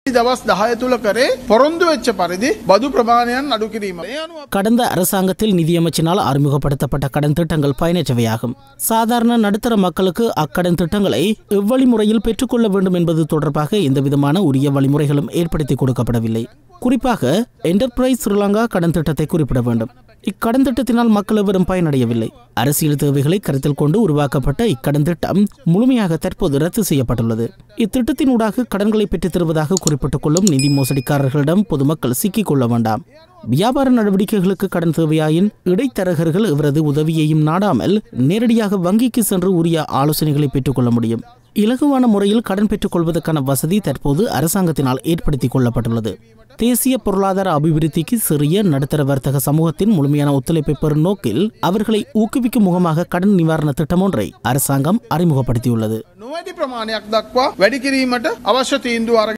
දවස් දහය තුළ කරේ පොරොන්දු වෙච්ච පරිදි බදු ප්‍රමාණයන් අඩු කිරීම. ඒ අනුව கடந்த அரசாங்கத்தில் நிதியமைச்சினால் அறிமுகப்படுத்தப்பட்ட கடன் திட்டங்கள் பயனற்றவையாகும் சாதாரண நடுத்தர மக்களுக்கு அக்கடன் திட்டங்களை எவ்வழி முறையில் பெற்றுக்கொள்ள வேண்டும் என்பது தொடர்பாக எந்தவிதமான உரிய வழிமுறைகளும் ஏற்படுத்தி கொடுக்கப்படவில்லை குறிப்பாக என்டர்பிரைஸ் ஸ்ரீலங்கா கடன் திட்டத்தை குறிப்பிட வேண்டும் இக்கடன் திட்டத்தினால் மக்கள் எவரும் பயனடையவில்லை அரசியல் தேவைகளை கருத்தில் கொண்டு உருவாக்கப்பட்ட இக்கடன் திட்டம் முழுமையாக தற்போது ரத்து செய்யப்பட்டுள்ளது இத்திட்டத்தினூடாக கடன்களை பெற்றுத் தருவதாக குறிப்பிட்டுக் கொள்ளும் நிதி மோசடிக்காரர்களிடம் பொதுமக்கள் சிக்கிக் கொள்ள வேண்டாம் வியாபார நடவடிக்கைகளுக்கு கடன் தேவையாயின் இடைத்தரகர்கள் இவரது உதவியையும் நாடாமல் நேரடியாக வங்கிக்கு சென்று உரிய ஆலோசனைகளை பெற்றுக்கொள்ள முடியும் இலகுவான முறையில் கடன் பெற்றுக் கொள்வதற்கான வசதி தற்போது அரசாங்கத்தினால் ஏற்படுத்திக் கொள்ளப்பட்டுள்ளது தேசிய பொருளாதார அபிவிருத்திக்கு சிறிய நடுத்தர வர்த்தக சமூகத்தின் முழுமையான ஒத்துழைப்பை பெறும் நோக்கில் அவர்களை ஊக்குவிக்கும் முகமாக கடன் நிவாரண திட்டம் ஒன்றை அரசாங்கம் அறிமுகப்படுத்தியுள்ளது නොවැඩි ප්‍රමාණයක් දක්වා වැඩි කිරීමට අවශ්‍ය තීන්දුව අරගෙන